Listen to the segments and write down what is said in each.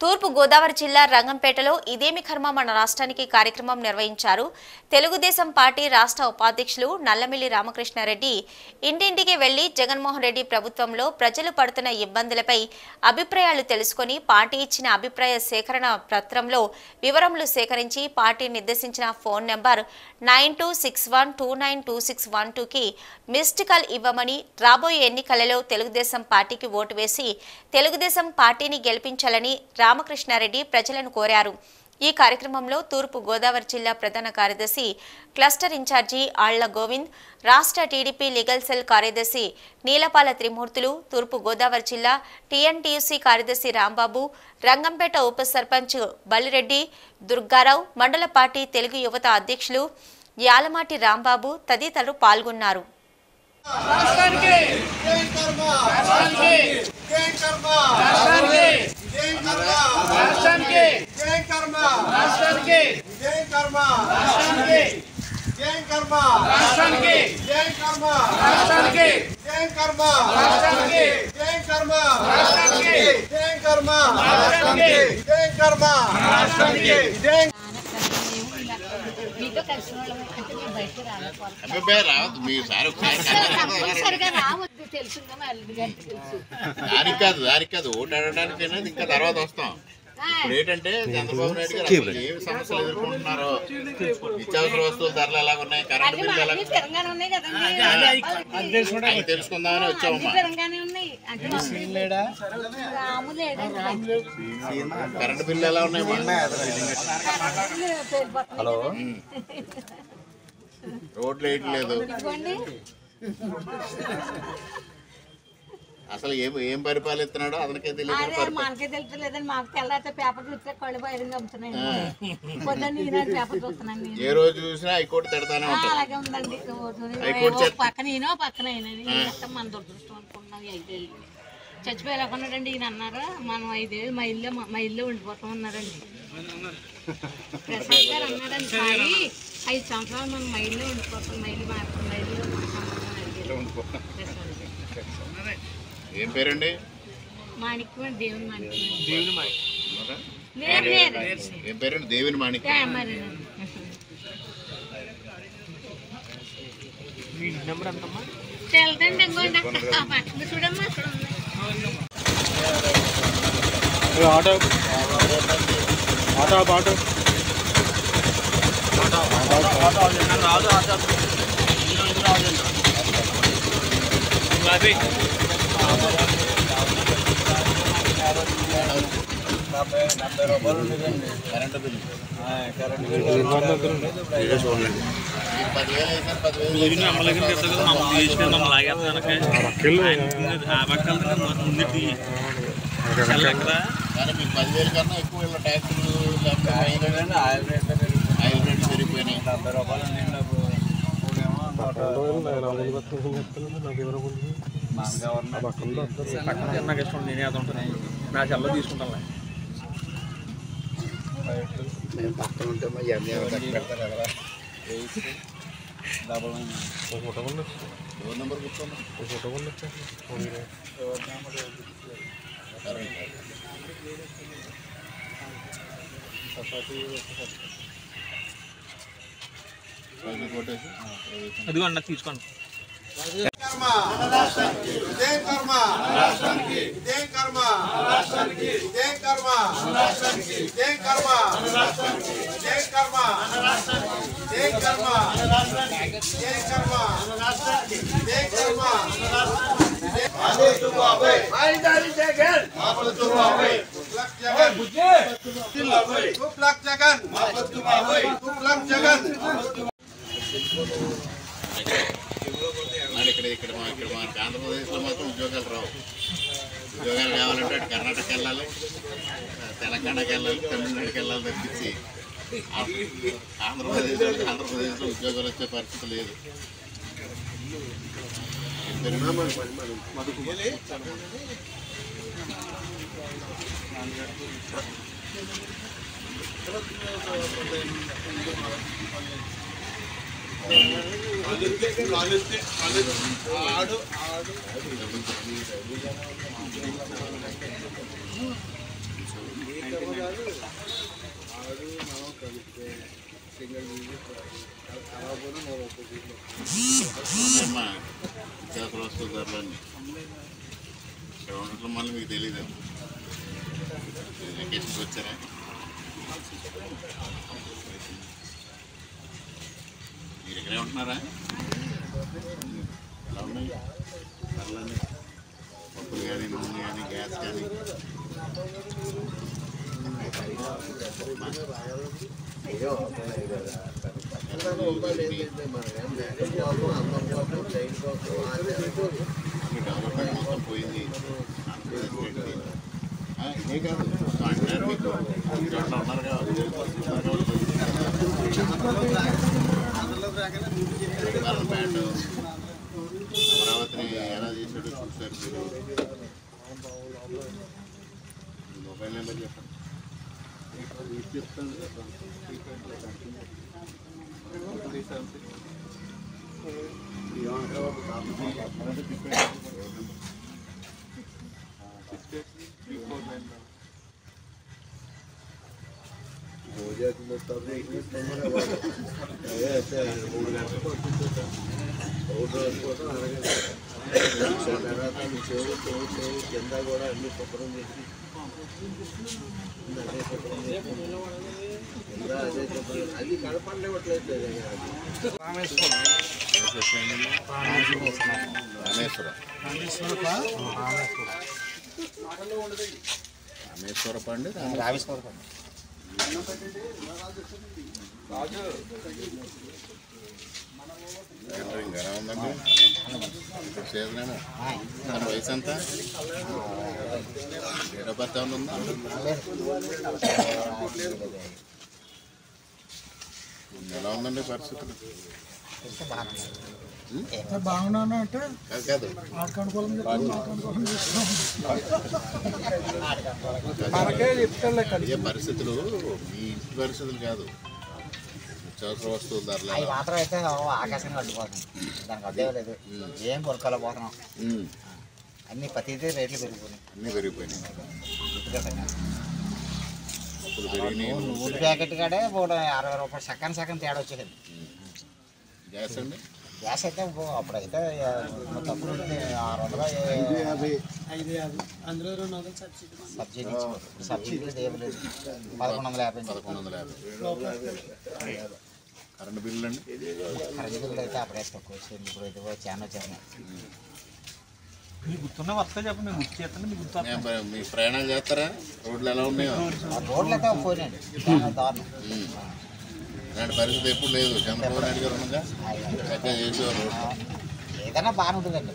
తూర్పు గోదావరి జిల్లా రంగంపేటలో ఇదేమి కర్మ మన రాష్ట్రానికి కార్యక్రమం నిర్వహించారు తెలుగుదేశం పార్టీ రాష్ట్ర ఉపాధ్యక్షులు నల్లమిల్లి రామకృష్ణారెడ్డి ఇంటింటికి వెళ్లి జగన్మోహన్ రెడ్డి ప్రభుత్వంలో ప్రజలు పడుతున్న ఇబ్బందులపై అభిప్రాయాలు తెలుసుకొని పార్టీ ఇచ్చిన అభిప్రాయ సేకరణ పత్రంలో వివరములు సేకరించి పార్టీ నిర్దేశించిన phone number nine two six one two nine two six one టూకి మిస్డ్ కాల్ ఇవ్వమని రాబోయే ఎన్నికలలో తెలుగుదేశం పార్టీకి ఓటు వేసి తెలుగుదేశం పార్టీని గెలిపించాలని రామకృష్ణారెడ్డి ప్రజలను కోరారు ఈ కార్యక్రమంలో తూర్పు గోదావరి జిల్లా ప్రధాన కార్యదర్శి క్లస్టర్ ఇన్ఛార్జి ఆళ్ల గోవింద్ రాష్ట్ర టీడీపీ లీగల్ సెల్ కార్యదర్శి నీలపాల త్రిమూర్తులు తూర్పు గోదావరి జిల్లా టీఎన్టీయూసీ కార్యదర్శి రాంబాబు రంగంపేట ఉప సర్పంచ్ బలిరెడ్డి దుర్గారావు మండల పార్టీ తెలుగు యువత అధ్యక్షులు యాలమాటి రాంబాబు తదితరులు పాల్గొన్నారు రాష్ట్రానికి జై కర్మ రాష్ట్రానికి జై కర్మ రాష్ట్రానికి జై కర్మ రాష్ట్రానికి జై కర్మ రాష్ట్రానికి జై కర్మ రాష్ట్రానికి జై కర్మ రాష్ట్రానికి జై కర్మ రాష్ట్రానికి జై కర్మ రాష్ట్రానికి జై కర్మ రాష్ట్రానికి జై కర్మ రాష్ట్రానికి జై కర్మ రాష్ట్రానికి జై మీతో కలిసిన వాళ్ళం అంటే మేము బయటకు రాలేకపోతాం అబ్బాయి రావద్దు మీ సార్ ఒకసారి తప్పనిసరిగా రావద్దు తెలుసుగా మా అల్లుడి గారికి తెలుసు దానికి కాదు దానికి కాదు ఓటు అడగడానికి అనేది ఇంకా తర్వాత వస్తాం ఇప్పుడు ఏంటంటే చంద్రబాబు నాయుడు గారు అసలు ఏమి సమస్యలు ఎదుర్కొంటున్నారో నిత్యావసర వస్తువుల ధరలు ఎలాగ ఉన్నాయి కరెంటు అన్ని బిల్లు ఎలా అన్ని తిరంగానే ఉన్నాయి కదండి అవి తెలుసుకుందామని అన్ని వచ్చామమ్మా తిరంగానే ఉన్నాయి అంటే రాము లేదండి కరెంటు బిల్లు ఎలా ఉన్నాయమ్మా హలో రోడ్లు వేయట్లేదు ఇదిగోండి అసలు ఏం ఏం పరిపాలిస్తున్నాడో అతనికే తెలియదు అదే పరిపాలన మనకే తెలుస్తలేదండి మాకు తెల్లారితే పేపర్ చూస్తే కళ్ళు బయలుగా అమ్ముతున్నాయి పొద్దున్న ఈనాడు పేపర్ చూస్తున్నాను నేను ఏ రోజు చూసినా హైకోర్టు తిడతానే ఆ, ఉంటారు అలాగే ఉందండి రోజు హైకోర్టు ఓ చెప్- పక్కన ఈయన ఓ పక్కన ఈయన మొత్తం మన దురదృష్టం అనుకుంటున్నాం ఈ ఐదేళ్ళు చచ్చిపోయేలాకున్నాడండి ఈయన అన్నారు మనం ఐదేళ్ళు మా ఇల్లు మా ఇల్లు ఉండిపోతాం అన్నారండి ప్రసాద్ గారు అన్నాడండి సారి ఐదు సంవత్సరాలు మనం మా ఇల్లు ఉండిపోతాం మా ఇల్లు మా మా ఇల్లు మా సంబంధం ఐదేళ్ళు. ప్రసాద్ గారు. ఏం పేరండి మాణిక్యం దేవుని మాణిక్యం ఉన్నారా? లేదు లేదు ఏం పేరండి దేవుని మాణిక్యం యా, మరి తెలదండి ఇంకోండి అక్కడ ఆ పక్కన చూడమ్మా అక్కడ ఉంది auto auto auto current bill మీరు పదివేలు వేసారు పదివేలు వేసారు. కానీ మీకు పదివేలు కన్నా ఎక్కువ వీళ్ళ ట్యాక్సులు లేకపోతే ఫైన్లు ఆయిల్ రేట్లు పెరిగిపోయినాయి నాకు ఇష్టం నేనే అది ఉంటుంది నా చెల్ల తీసుకుంటాను ఫోన్ నెంబర్ గుర్తుందా సరే. కొట్టేసి అదిగో అన్న తీసుకోండి కర్మ జై కర్మ జై కర్మ జై కర్మ జై కర్మ జై కర్మ జై కర్మ జై కర్మ జై కర్మ తుప్లక్ జగన్ తుప్లక్ జగన్ మరి ఇక్కడ ఇక్కడ మా ఇక్కడ మనకి ఆంధ్రప్రదేశ్లో మాత్రం ఉద్యోగాలు రావు ఉద్యోగాలు కావాలంటే అటు కర్ణాటక వెళ్ళాలి తెలంగాణకి వెళ్ళాలి తమిళనాడుకి వెళ్ళాలి తప్పించి ఆంధ్రప్రదేశ్ ఆంధ్రప్రదేశ్లో ఉద్యోగాలు వచ్చే పరిస్థితి లేదు హాస్పిటల్ మళ్ళీ మీకు తెలియదు వెకేషన్కి వచ్చారా మీరు ఇక్కడే ఉంటున్నారా ఎలా ఉన్నాయి ధరలన్నీ పప్పులు కానీ నూనె కానీ గ్యాస్ కానీ అన్ని డెవలప్మెంట్ మొత్తం పోయింది ఆంధ్రప్రదేశ్ ఏంటి? ఆ, ఇదే కాదు మొత్తం అంటారు మీకు అన్ని చోట్ల ఉన్నారు కాబట్టి గవర్నమెంట్ అమరావతిని ఎలా చేశాడో చూశారు మీరు మొబైల్ నెంబర్ చెప్పండి చెప్తాను కింద కూడా అన్ని శుభ్రం చేసి అదే శుభ్రం చేసి కింద అదే శుభ్రం అది కనపడలేవట్లేదు రామేశ్వరం రామేశ్వర పండు కేటరింగ్ ఎలా ఉందండి ఇప్పుడు సీజనేనా తన వయసు ఎంత డేట్ ఆఫ్ బర్త్ ఏమైనా ఉందా ఎలా ఉందండి పరిస్థితులు బాగున్నాను అంటే కాదు కాదు మాకు అనుకూలం చెప్తాను మాకు అనుకూలం చెప్తాను మనకే చెప్తాలే అడిగే పరిస్థితులు మీ ఇంటి పరిస్థితులు కాదు నిత్యావసర వస్తువుల ధరలు అవి ఎలా? మాత్రం అయితే ఆకాశంగా అడ్డుపోతుంది దానికి అడ్డే లేదు ఏం కొనుక్కోలేకపోతున్నాం ఉమ్, అన్ని ప్రతిదీ రేట్లు పెరిగిపోయినాయి అన్నీ పెరిగిపోయినాయి గుర్తుగా సగం. అప్పులు పెరిగినాయి నువ్వు నూనె ప్యాకెట్ కాడే ఇప్పుడు అరవై రూపాయలు సగం సగం తేడా వచ్చేది గ్యాస్ అండి గ్యాస్ అయితే ఇప్పుడు అప్పుడైతే ఆ, తప్పుడు ఉంటే ఆరు వందల ఐదు యాభై అందులో రెండు వందలు సబ్సిడీ సబ్సిడీ ఇచ్చేవారు. ఇప్పుడు సబ్సిడీ ఏమి లేదు పదకొండు వందల యాభై పదకొండు వందల యాభై కరెంట్ బిల్లు అండి కరెంట్ బిల్లు అయితే అప్పుడే తక్కువ వచ్చింది ఇప్పుడు అయితే చాలా వచ్చాను మీకు గుర్తున్న వస్తా చెప్పండి నేను గుర్తు చేస్తాను మీకు గుర్తు నేను ప్ర- మీ ప్రయాణాలు చేస్తారా రోడ్లు ఎలా ఉన్నాయో ఆ రోడ్లు అయితే పోయినాయండి చాలా దారుణం ఉమ్. ఇలాంటి పరిస్థితి ఎప్పుడు లేదు చంద్రబాబు నాయుడు గారు ఉండగా చక్కగా చేసేవారు రోడ్లు ఏదైనా బాగానే ఉంటుందండి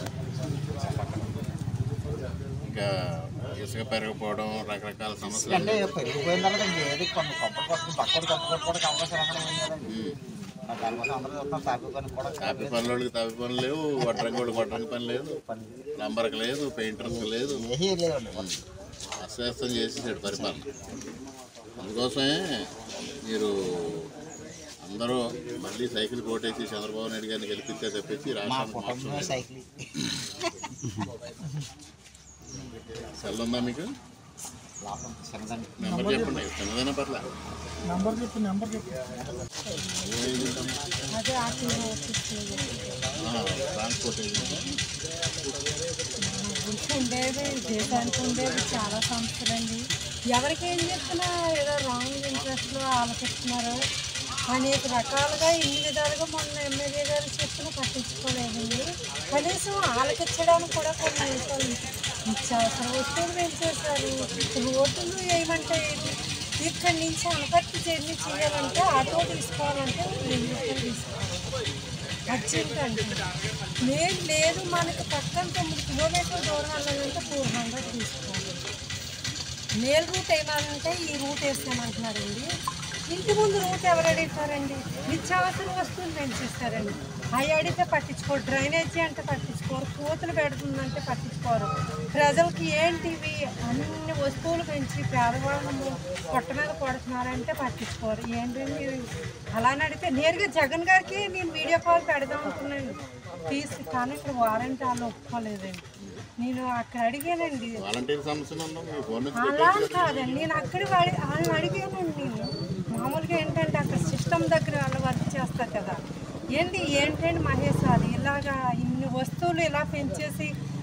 ఇంకా ఇసుక పెరగకపోవడం రకరకాల సమస్యలు అంటే పెరిగిపోయిన తర్వాత ఏది కొన్ని కొబ్బరి కొట్టుకుని పక్కన కొబ్బరి కొట్టుకోవడానికి అవకాశం ఎక్కడ ఉంది కదండి ఉమ్. మరి దానికోసం అందరూ చూస్తాం తాపి కూడా కాపీ పనులకి తాపి పని లేవు వడ్రంగి కూడా వడ్రంగి పని లేదు నంబర్కి లేదు పెయింటర్కి లేదు ఏమీ లేవండి అస్వస్థం చేసేసాడు పరిపాలన అందుకోసమే మీరు అందరూ మళ్ళీ సైకిల్ కోటేసి చంద్రబాబు నాయుడు గారిని గెలిపిస్తే తెప్పించి మా రాష్ట్రానికి కుటుంబమే మార్చలేదు. సైకిల్ సెల్ ఉందా మీకు లాభం చిన్నదండి నెంబర్ చెప్పండి చిన్నదైనా పర్లే నంబర్ చెప్పు నెంబర్ చెప్పు ట్రాన్స్పోర్ట్ ఏజెన్సీ ఉండేది దేశానికి ఉండేది చాలా సంస్థలండి ఎవరికి ఏం చెప్తున్నా ఏదో రాంగ్ ఇంట్రెస్ట్లో ఆలోచిస్తున్నారు అనేక రకాలుగా ఇన్ని విధాలుగా మొన్న ఎమ్మెల్యే గారు చెప్పిన పట్టించుకోలేదండి కనీసం ఆలకించడానికి కూడా కొన్ని విషయాలు నిత్యావసర వస్తువులు పెంచేశారు రోడ్లు వేయమంటే ఏంటి? ఇక్కడి నుంచి అనపర్తి జర్నీ చేయాలంటే ఆటో తీసుకోవాలంటే వెయ్యి రూపాయలు తీసుకోవాలి అర్జెంట్ అంటే లేదు లేదు మనకి పక్కన తొమ్మిది కిలోమీటర్ల దూరం వెళ్ళాలంటే ఫోర్ హండ్రెడ్ తీసుకోవాలి మేల్ రూట్ వేయాలంటే ఈ రూట్ వేస్తామంటున్నారండి ఇంటి ముందు రూట్ ఎవరు అడుగుతారండి నిత్యావసర వస్తువులు పెంచేస్తారండి అవి అడిగితే పట్టించుకోరు డ్రైనేజీ అంటే పట్టించుకోరు కోతులు పెడుతుందంటే పట్టించుకోరు ప్రజలకి ఏంటివి అన్ని వస్తువులు పెంచి పేదవాళ్ళము పొట్ట మీద కొడుతున్నారంటే పట్టించుకోరు ఏంటండి మీరు అలా అని అడిగితే నేరుగా జగన్ గారికి నేను వీడియో కాల్ పెడదాం అనుకున్నాను తీసి కానీ ఇక్కడ వారంటీ వాళ్ళు ఒప్పుకోలేదండి నేను అక్కడ అడిగానండి వాలంటీర్ సమస్య ఉందా మీ ఫోన్ నుంచి అలా అని కాదండి నేను అక్కడ వాడి వాళ్ళని అడిగానండి నేను మామూలుగా ఏంటంటే అక్కడ సిస్టమ్ దగ్గర వాళ్ళు వర్క్ చేస్తారు కదా ఏంటి ఏంటండి మహేష్ అది ఇలాగా ఇన్ని వస్తువులు ఇలా పెంచేసి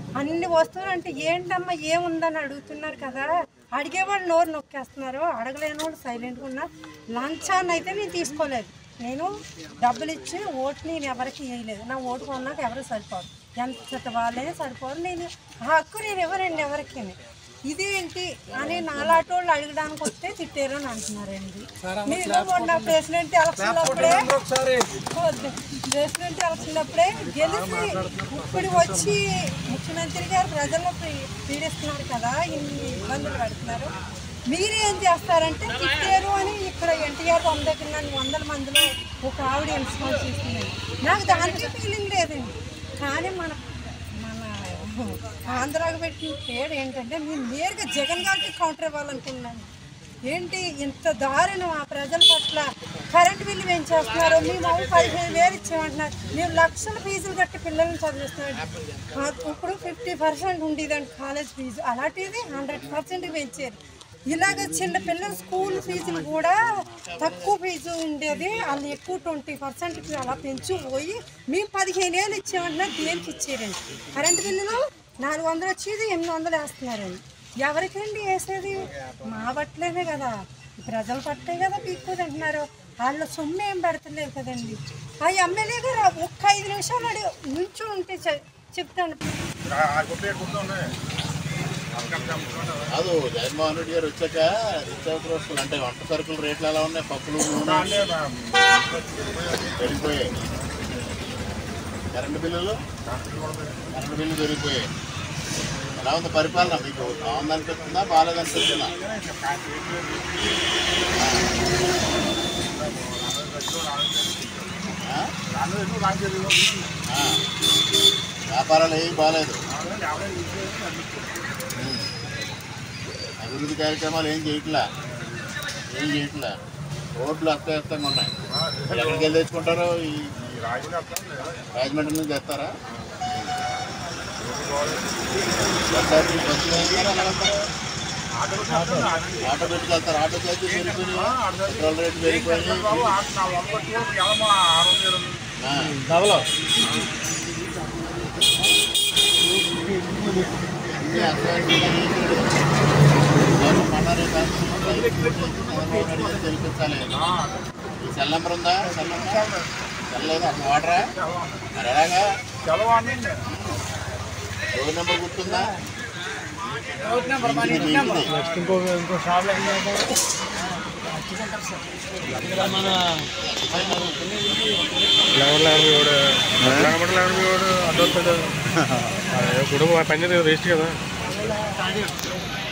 అన్ని వస్తువులు అంటే ఏంటమ్మా ఏముందని అడుగుతున్నారు కదా అడిగేవాళ్ళు నోరు నొక్కేస్తున్నారు అడగలేని వాళ్ళు సైలెంట్గా ఉన్నారు లంచాన్ని అయితే నేను తీసుకోలేదు నేను డబ్బులు ఇచ్చి ఓటు నేను ఎవరికి వేయలేదు నా ఓటు కొన్నాక ఎవరు సరిపోరు ఎంత వాళ్ళే సరిపోరు నేను ఆ హక్కు నేను ఇవ్వనండి ఎవరికి ఇదేంటి అని నాలాంటి వాళ్ళు అడగడానికి వస్తే తిట్టారు అని అంటున్నారండి మీరు మొన్న ప్రెసిడెంట్ ఎలక్షన్ అప్పుడే ప్రెసిడెంట్ ఎలక్షన్ అప్పుడే గెలిచి ఇప్పుడు వచ్చి ముఖ్యమంత్రి గారు ప్రజల్లో పీ- పీడిస్తున్నారు కదా ఇన్ని ఇబ్బందులు పెడుతున్నారు మీరు ఏం చేస్తారంటే తిట్టారు అని ఇక్కడ ఎన్టీఆర్ బొమ్మ దగ్గర నన్ను వందల మందిలో ఒక ఆవిడ ఇన్స్పాన్స్ చేస్తుంది నాకు దానికి ఫీలింగ్ లేదండి కానీ మన మన ఆంధ్రాకి పెట్టిన పేరు ఏంటంటే నేను నేరుగా జగన్ గారికి కౌంటర్ ఇవ్వాలనుకున్నాను ఏంటి ఇంత దారుణం ఆ ప్రజల పట్ల కరెంట్ బిల్లు పెంచేస్తున్నారు మేము అవి పదిహేను వేలు ఇచ్చామంటున్నారు మేము లక్షల ఫీజులు కట్టి పిల్లల్ని చదివిస్తున్నాడు ఆ, ఇప్పుడు ఫిఫ్టీ పర్సెంట్ ఉండేదండి కాలేజ్ ఫీజు అలాంటిది హండ్రెడ్ పర్సెంట్ పెంచారు ఇలాగ చిన్న పిల్లల స్కూల్ ఫీజులు కూడా తక్కువ ఫీజు ఉండేది వాళ్ళు ఎక్కువ ట్వంటీ పర్సెంట్కి అలా పెంచి పోయి మేము పదిహేను ఏళ్ళు ఇచ్చామంటున్నా దేనికి ఇచ్చారండి కరెంట్ బిల్లులు నాలుగు వందలు వచ్చేది ఎనిమిది వందలు వేస్తున్నారండి ఎవరికండి వేసేది మా బట్టలేనే కదా ప్రజల పట్టే కదా పీక్కు అంటున్నారు వాళ్ళ సొమ్ము ఏం పెడతలేదు కదండి ఆ ఎమ్మెల్యే గారు ఒక్క ఐదు నిమిషాలు అడిగి నుంచో ఉంటే చె- చెప్తాను కాదు జగన్మోహన్ రెడ్డి గారు వచ్చాక నిత్యావసర వస్తువులు అంటే వంట సరుకుల రేట్లు ఎలా ఉన్నాయి పప్పులు నూనె పెరిగిపోయాయి కరెంటు బిల్లులు కరెంటు బిల్లు పెరిగిపోయాయి ఎలా ఉంది పరిపాలన మీకు బాగుందనిపిస్తుందా బాగాలేదనిపిస్తుందా ఆ? ఆ. వ్యాపారాలు ఏమీ బాగాలేదు అభివృద్ధి కార్యక్రమాలు ఏం చేయట్లా ఏం చేయట్లా రోడ్లు అస్తవ్యస్తంగా ఉన్నాయి ఎక్కడికి వెళ్ళి తెచ్చుకుంటారో ఈ రాజమండ్రి నుంచి తెస్తారా బస్సు బస్సు వెళ్తారా ఎలా వెళ్తారు? ఆటో పెట్టుకెళ్తారు ఆటో చేసి పెరిగిపోయినాయి పెట్రోల్ రేటు పెరిగిపోయినాయి ఆ. అన్నీ అస్తవ్యస్తంగా చేశాడు. గవర్నమెంట్ మన్నారే కానీ చంద్రబాబు నాయుడు గారు గెలిపించాలి ఈ సెల్ నెంబర్ ఉందా సెల్ నెంబర్ సెల్ లేదా అసలు వాడరా మరి ఎలాగా డోర్ నెంబర్ గుర్తుందా ఇంటిది, మీ ఇంటిది. ఇంకో ఇంకో షాప్ లెవెన్ లెవెన్ కూడా లెవెన్ లెవెన్ కూడా అడ్డు వస్తాడు ఇప్పుడు పని వేస్ట్ కదా